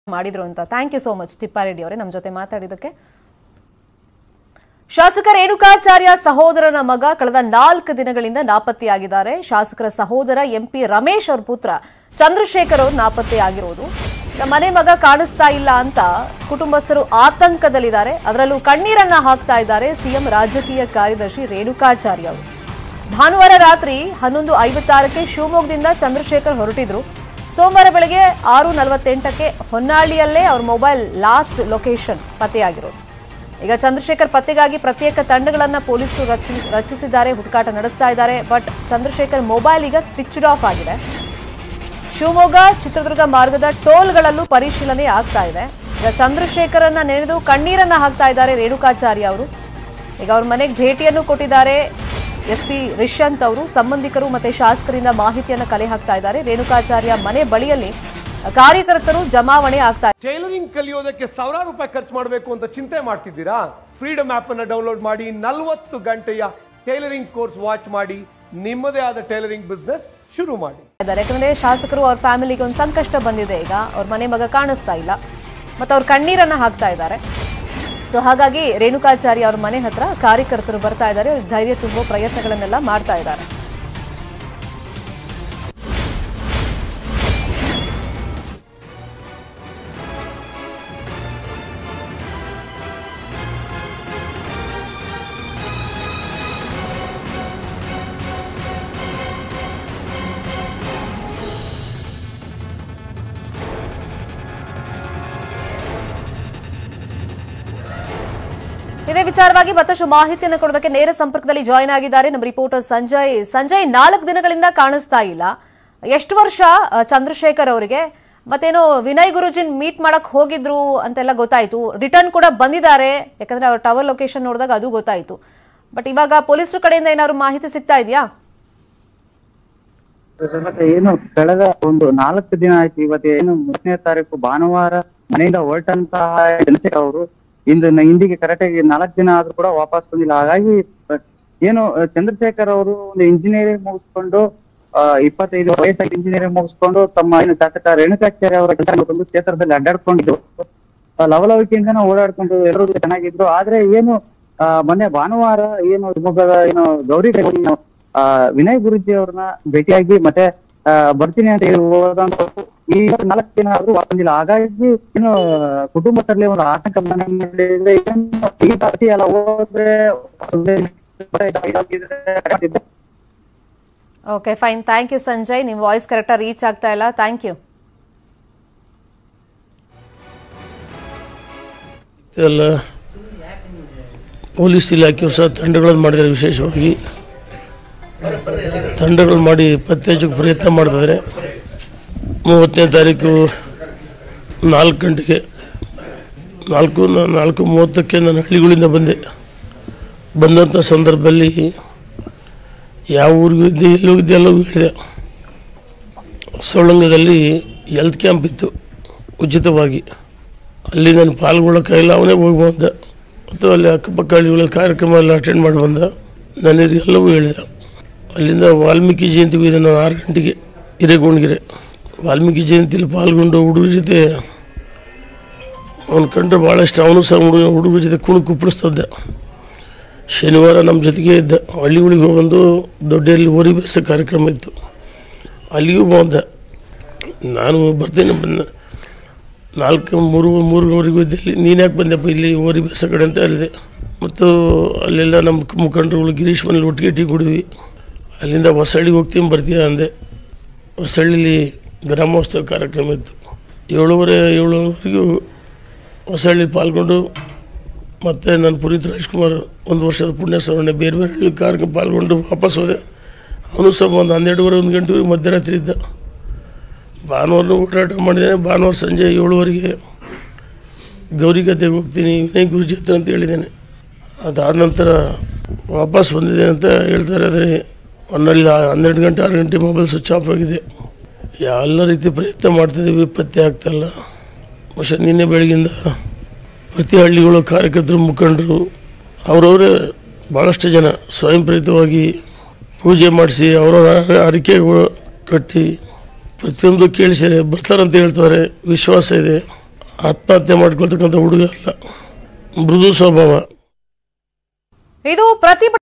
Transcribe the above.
ಮಾಡಿದ್ರು ಅಂತ thank you so much Thippareddy ಅವರೇ ನಮ್ಮ ಜೊತೆ ಮಾತಾಡಿದ್ದಕ್ಕೆ ಶಾಸಕ ರೇಣುಕಾಚಾರ್ಯ ಸಹೋದರನ ಮಗ ಕಳೆದ ನಾಲ್ಕು ದಿನಗಳಿಂದ ನಾಪತ್ತೆಯಾಗಿದ್ದಾರೆ ಶಾಸಕರ ಸಹೋದರ ಎಂಪಿ ರಮೇಶ್ ಅವ್ರ ಪುತ್ರ ಚಂದ್ರಶೇಖರ್ ಅವರು ನಾಪತ್ತೆಯಾಗಿರೋದು ಈಗ ಮನೆ ಮಗ ಕಾಣಿಸ್ತಾ ಇಲ್ಲ ಅಂತ ಕುಟುಂಬಸ್ಥರು ಆತಂಕದಲ್ಲಿದ್ದಾರೆ ಅದರಲ್ಲೂ ಕಣ್ಣೀರನ್ನ ಹಾಕ್ತಾ ಇದ್ದಾರೆ ಸಿಎಂ ರಾಜಕೀಯ ಕಾರ್ಯದರ್ಶಿ ರೇಣುಕಾಚಾರ್ಯ ಅವರು ಭಾನುವಾರ ರಾತ್ರಿ ಹನ್ನೊಂದು ಐವತ್ತಾರಕ್ಕೆ ಶಿವಮೊಗ್ಗದಿಂದ ಚಂದ್ರಶೇಖರ್ ಹೊರಟಿದ್ರು ಸೋಮವಾರ ಬೆಳಗ್ಗೆ ಆರು ನಲವತ್ತೆಂಟಕ್ಕೆ ಹೊನ್ನಾಳಿಯಲ್ಲೇ ಅವ್ರ ಮೊಬೈಲ್ ಲಾಸ್ಟ್ ಲೊಕೇಶನ್ ಪತ್ತೆಯಾಗಿರೋದು ಈಗ ಚಂದ್ರಶೇಖರ್ ಪತ್ತೆಗಾಗಿ ಪ್ರತ್ಯೇಕ ತಂಡಗಳನ್ನ ಪೊಲೀಸರು ರಚಿ- ರಚಿಸಿದ್ದಾರೆ ಹುಡುಕಾಟ ನಡೆಸ್ತಾ ಇದ್ದಾರೆ ಬಟ್ ಚಂದ್ರಶೇಖರ್ ಮೊಬೈಲ್ ಈಗ ಸ್ವಿಚ್ಡ್ ಆಫ್ ಆಗಿದೆ ಶಿವಮೊಗ್ಗ ಚಿತ್ರದುರ್ಗ ಮಾರ್ಗದ ಟೋಲ್ಗಳಲ್ಲೂ ಪರಿಶೀಲನೆ ಆಗ್ತಾ ಇದೆ ಈಗ ಚಂದ್ರಶೇಖರನ್ನ ನೆನೆದು ಕಣ್ಣೀರನ್ನ ಹಾಕ್ತಾ ಇದ್ದಾರೆ ರೇಣುಕಾಚಾರ್ಯ ಅವರು ಈಗ ಅವ್ರ ಮನೆಗೆ ಭೇಟಿಯನ್ನು ಕೊಟ್ಟಿದ್ದಾರೆ ಎಸ್ ಪಿ ರಿಷಂತ್ ಅವರು ಸಂಬಂಧಿಕರು ಮತ್ತೆ ಶಾಸಕರಿಂದ ಮಾಹಿತಿಯನ್ನ ಕಲೆ ಹಾಕ್ತಾ ಇದ್ದಾರೆ ರೇಣುಕಾಚಾರ್ಯ ಮನೆ ಬಳಿಯಲ್ಲಿ ಕಾರ್ಯಕರ್ತರು ಜಮಾವಣೆ ಆಗ್ತಾ ಟೈಲರಿಂಗ್ ಕಲಿಯೋದಕ್ಕೆ ಸಾವಿರಾರು ರೂಪಾಯಿ ಖರ್ಚು ಮಾಡಬೇಕು ಅಂತ ಚಿಂತೆ ಮಾಡ್ತಿದ್ದೀರಾ ಫ್ರೀಡಮ್ ಆಪ್ ಅನ್ನು ಡೌನ್ಲೋಡ್ ಮಾಡಿ ನಲವತ್ತು ಗಂಟೆಯ ಟೈಲರಿಂಗ್ ಕೋರ್ಸ್ ವಾಚ್ ಮಾಡಿ ನಿಮ್ಮದೇ ಆದ ಟೈಲರಿಂಗ್ ಬಿಸ್ನೆಸ್ ಶುರು ಮಾಡಿ ಇದ್ದಾರೆ ಯಾಕಂದ್ರೆ ಶಾಸಕರು ಅವ್ರ ಫ್ಯಾಮಿಲಿಗೆ ಒಂದು ಸಂಕಷ್ಟ ಬಂದಿದೆ ಈಗ ಅವ್ರ ಮನೆ ಮಗ ಕಾಣಿಸ್ತಾ ಇಲ್ಲ ಮತ್ತೆ ಅವ್ರ ಕಣ್ಣೀರನ್ನ ಹಾಕ್ತಾ ಇದ್ದಾರೆ ಸೊ ಹಾಗಾಗಿ ರೇಣುಕಾಚಾರ್ಯ ಅವ್ರ ಮನೆ ಹತ್ರ ಕಾರ್ಯಕರ್ತರು ಬರ್ತಾ ಇದ್ದಾರೆ ಅವ್ರಿಗೆ ಧೈರ್ಯ ತುಂಬೋ ಪ್ರಯತ್ನಗಳನ್ನೆಲ್ಲ ಮಾಡ್ತಾ ಇದ್ದಾರೆ ಇದೇ ವಿಚಾರವಾಗಿ ಮತ್ತಷ್ಟು ಮಾಹಿತಿಯನ್ನು ಕೊಡೋದಕ್ಕೆ ನೇರ ಸಂಪರ್ಕದಲ್ಲಿ ಜಾಯಿನ್ ಆಗಿದ್ದಾರೆ ನಮ್ಮ ರಿಪೋರ್ಟರ್ ಸಂಜಯ್ ಸಂಜಯ್ ನಾಲ್ಕು ದಿನಗಳಿಂದ ಕಾಣಿಸ್ತಾ ಇಲ್ಲ ಎಷ್ಟು ವರ್ಷ ಆ, ಚಂದ್ರಶೇಖರ್ ಅವರಿಗೆ ಮತ್ತೇನೋ ವಿನಯ್ ಗುರುಜಿನ್ ಮೀಟ್ ಮಾಡಕ್ ಹೋಗಿದ್ರು ಅಂತೆಲ್ಲ ಗೊತ್ತಾಯ್ತು ರಿಟರ್ನ್ ಕೂಡ ಬಂದಿದ್ದಾರೆ ಯಾಕಂದ್ರೆ ಅವ್ರ ಟವರ್ ಲೊಕೇಶನ್ ನೋಡಿದಾಗ ಅದು ಗೊತ್ತಾಯ್ತು ಬಟ್ ಇವಾಗ ಪೊಲೀಸರ ಕಡೆಯಿಂದ ಏನಾದ್ರು ಮಾಹಿತಿ ಸಿಗ್ತಾ ಇದೆಯಾ ಮತ್ತೆ ಏನು ಕಳೆದ ಒಂದು ನಾಲ್ಕು ದಿನ ಆಯ್ತು ಇವತ್ತು ಏನು ಮೂರನೇ ತಾರೀಕು ಭಾನುವಾರ ಮನೆಯಿಂದ ಹೊರಟಂತಹ ಚಂದ್ರಶೇಖರ್ ಅವರು ಇಂದು ನ- ಇಂದಿಗೆ ಕರೆಕ್ಟ್ ಆಗಿ ನಾಲ್ಕು ದಿನ ಆದ್ರೂ ಕೂಡ ವಾಪಸ್ ಬಂದಿಲ್ಲ ಹಾಗಾಗಿ ಅಹ್, ಏನು ಅಹ್, ಚಂದ್ರಶೇಖರ್ ಅವರು ಒಂದು ಇಂಜಿನಿಯರಿಂಗ್ ಮುಗಿಸ್ಕೊಂಡು ಆ, ಇಪ್ಪತ್ತೈದು ವಯಸ್ಸಾಗಿ ಇಂಜಿನಿಯರಿಂಗ್ ಮುಗಿಸ್ಕೊಂಡು ತಮ್ಮ ಏನು ಶಾಸಕ ರೇಣುಕಾಚಾರ್ಯ ಅವರ ಕೆಲಸ ಒಂದು ಕ್ಷೇತ್ರದಲ್ಲಿ ಅಡ್ಡಾಡ್ಕೊಂಡಿದ್ರು ಆ, ಲವಲವಿಕೆಯಿಂದನ ಓಡಾಡ್ಕೊಂಡು ಎಲ್ಲರೂ ಚೆನ್ನಾಗಿದ್ರು ಆದ್ರೆ ಏನು ಆ, ಮೊನ್ನೆ ಭಾನುವಾರ ಏನು ಶಿವಮೊಗ್ಗದ ಏನು ಗೌರಿ ಏನು, ಆ, ವಿನಯ್ ಗುರುಜಿ ಅವ್ರನ್ನ ಭೇಟಿಯಾಗಿ ಮತ್ತೆ ಆ, ಬರ್ತೀನಿ ಅಂತ ಹೇಳಿ ಹೋದಂತ ಈ ನಾಲ್ಕು ದಿನ ಆದ್ರೂ ಬಂದಿಲ್ಲ ಹಾಗಾಗಿ ಏನು ಕುಟುಂಬದಲ್ಲಿ ಒಂದು ಆತಂಕ ಮನೆ ಮೇಲೆ ಏನು ಈ ಪಾರ್ಟಿ ಎಲ್ಲ ಹೋದ್ರೆ ಇದಾಗಿದೆ. Okay fine thank you Sanjay ನಿಮ್ಮ ವಾಯ್ಸ್ ಕರೆಕ್ಟಾಗಿ ರೀಚ್ ಆಗ್ತಾ ಇಲ್ಲ ಥ್ಯಾಂಕ್ ಯು ಎಲ್ಲ ಪೊಲೀಸ್ ಇಲಾಖೆಯವರು ಸಹ ತಂಡಗಳನ್ನು ಮಾಡಿದ್ದಾರೆ ವಿಶೇಷವಾಗಿ ತಂಡಗಳು ಮಾಡಿ ಪತ್ತೆ ಹಚ್ಚೋಕ್ಕೆ ಪ್ರಯತ್ನ ಮಾಡ್ತಿದ್ದಾರೆ ಮೂವತ್ತನೇ ತಾರೀಕು ನಾಲ್ಕು ಗಂಟೆಗೆ ನಾಲ್ಕು ನ- ನಾಲ್ಕು ಮೂವತ್ತಕ್ಕೆ ನಾನು ಹಳ್ಳಿಗಳಿಂದ ಬಂದೆ ಬಂದಂಥ ಸಂದರ್ಭದಲ್ಲಿ ಯಾವ ಊರಿಗೂ ಇದ್ದೆ ಎಲ್ಲಿ ಹೋಗಿದ್ದೆ ಎಲ್ಲವೂ ಹೇಳಿದೆ ಸೊಳ್ಳಂಗದಲ್ಲಿ ಹೆಲ್ತ್ ಕ್ಯಾಂಪ್ ಇತ್ತು ಉಚಿತವಾಗಿ ಅಲ್ಲಿ ನಾನು ಪಾಲ್ಗೊಳ್ಳೋಕ್ಕಾಗಿಲ್ಲ ಅವನೇ ಹೋಗಿ ಬಂದ ಮತ್ತು ಅಲ್ಲಿ ಅಕ್ಕಪಕ್ಕ ಹಳ್ಳಿಗಳಲ್ಲಿ ಕಾರ್ಯಕ್ರಮ ಎಲ್ಲ ಅಟೆಂಡ್ ಮಾಡಿ ಬಂದ ನಾನು ಎಲ್ಲವೂ ಹೇಳಿದೆ ಅಲ್ಲಿಂದ ವಾಲ್ಮೀಕಿ ಜಯಂತಿಗೂ ಇದೆ ನಾನು ಆರು ಗಂಟೆಗೆ ಹಿರೇಗೊಂಡ್ಗೆರೆ ವಾಲ್ಮೀಕಿ ಜಯಂತಿಲಿ ಪಾಲ್ಗೊಂಡು ಹುಡುಗರ ಜೊತೆ ಅವನ ಕಂಡ್ರೆ ಭಾಳ ಇಷ್ಟ ಅವನು ಸಹ ಹುಡುಗ ಹುಡುಗರ ಜೊತೆ ಕುಣಿದು ಕುಪ್ಪಳಿಸ್ತದ್ದೆ ಶನಿವಾರ ನಮ್ಮ ಜೊತೆಗೆ ಇದ್ದ ಹಳ್ಳಿಗಳಿಗೆ ಬಂದು ದೊಡ್ಡಲ್ಲಿ ಓರಿ ಬೇಸ ಕಾರ್ಯಕ್ರಮ ಇತ್ತು ಅಲ್ಲಿಗೂ ಬಂದೆ ನಾನು ಬರ್ತೀನಿ ಬಂದ ನಾಲ್ಕು ಮೂರು ಮೂರುವರೆಗೂ ಇದ್ದಲ್ಲಿ ನೀನು ಯಾಕೆ ಬಂದೆಪ್ಪ ಇಲ್ಲಿ ಓರಿ ಬೇಸ ಕಡೆ ಅಂತ ಹೇಳಿದೆ ಮತ್ತು ಅಲ್ಲೆಲ್ಲ ನಮ್ಮ ಮುಖಂಡರುಗಳು ಗಿರೀಶ್ ಮನೇಲಿ ಒಟ್ಟಿಗೆ ಟೀ ಕುಡಿದ್ವಿ ಅಲ್ಲಿಂದ ಹೊಸಳ್ಳಿಗೆ ಹೋಗ್ತೀನಿ ಬರ್ತೀಯ ಅಂದೆ ಹೊಸಳ್ಳಿಲಿ ಗ್ರಾಮೋತ್ಸವ ಕಾರ್ಯಕ್ರಮ ಇತ್ತು ಏಳುವರೆ ಏಳುವರೆಗೂ ಹೊಸಳ್ಳಿ ಪಾಲ್ಗೊಂಡು ಮತ್ತು ನಾನು ಪುನೀತ್ ರಾಜ್ಕುಮಾರ್ ಒಂದು ವರ್ಷದ ಪುಣ್ಯ ಸ್ಮರಣೆ ಬೇರೆ ಬೇರೆ ಹಳ್ಳಿ ಕಾರ್ಯಕ್ರಮ ಪಾಲ್ಗೊಂಡು ವಾಪಸ್ ಹೋದೆ ಅವನು ಸಹ ಒಂದು ಹನ್ನೆರಡುವರೆ ಒಂದು ಗಂಟೆವರೆಗೆ ಮಧ್ಯರಾತ್ರಿ ಇದ್ದ ಭಾನುವಾರ ಓಡಾಟ ಮಾಡಿದ್ದೇನೆ ಭಾನುವಾರ ಸಂಜೆ ಏಳುವರೆಗೆ ಗೌರಿಗದ್ದೆಗೆ ಹೋಗ್ತೀನಿ ವಿನಯ್ ಗುರುಜಿ ಹತ್ರ ಅಂತ ಹೇಳಿದ್ದೇನೆ ಅದಾದ ನಂತರ ವಾಪಸ್ ಬಂದಿದ್ದೇನೆ ಅಂತ ಹೇಳ್ತಾರೆ ಆದರೆ ಒಂದಲ್ಲಿ ಹನ್ನೆರಡು ಗಂಟೆ ಆರು ಗಂಟೆ ಮೊಬೈಲ್ ಸ್ವಿಚ್ ಆಫ್ ಆಗಿದೆ ಎಲ್ಲ ರೀತಿ ಪ್ರಯತ್ನ ಮಾಡ್ತಿದ್ದೀವಿ ಪತ್ತೆ ಆಗ್ತಾಯಿಲ್ಲ ಬಹುಶಃ ನಿನ್ನೆ ಬೆಳಗಿಂದ ಪ್ರತಿ ಹಳ್ಳಿಗಳು ಕಾರ್ಯಕರ್ತರು ಮುಖಂಡರು ಅವರವರೇ ಭಾಳಷ್ಟು ಜನ ಸ್ವಯಂ ಪ್ರೇರಿತವಾಗಿ ಪೂಜೆ ಮಾಡಿಸಿ ಅವರವರ ಹರಿಕೆಗಳು ಕಟ್ಟಿ ಪ್ರತಿಯೊಂದು ಕೇಳಿಸಿದರೆ ಬರ್ತಾರಂತ ಹೇಳ್ತಾರೆ ವಿಶ್ವಾಸ ಇದೆ ಆತ್ಮಹತ್ಯೆ ಮಾಡ್ಕೊಳ್ತಕ್ಕಂಥ ಹುಡುಗ ಅಲ್ಲ ಮೃದು ಸ್ವಭಾವ ಇದು ಪ್ರತಿಭಟನೆ